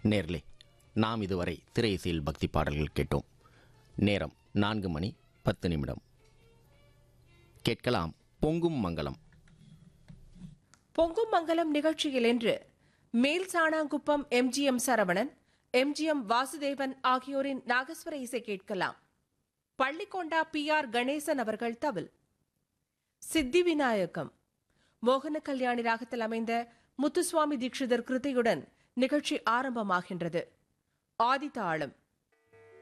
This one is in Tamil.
நேர்லே நாம் இதுவரை திரை இசையில் பக்தி பாடல்கள் கேட்டோம் நேரம் நான்கு மணி பத்து நிமிடம் கேட்கலாம் பொங்கும் மங்களம் பொங்கும் மங்கலம் நிகழ்ச்சியில் இன்று மேல் சாணாங்குப்பம் எம்ஜிஎம் சரவணன் எம்ஜிஎம் வாசுதேவன் ஆகியோரின் நாகஸ்வர இசை கேட்கலாம் பள்ளிக்கொண்டா பி ஆர் கணேசன் அவர்கள் தவில் சித்தி விநாயகம் மோகன கல்யாணி ராகத்தில் அமைந்த முத்துசுவாமி தீட்சிதர் கிருதியுடன் நிகழ்ச்சி ஆரம்பமாகின்றது ஆதிதாளம்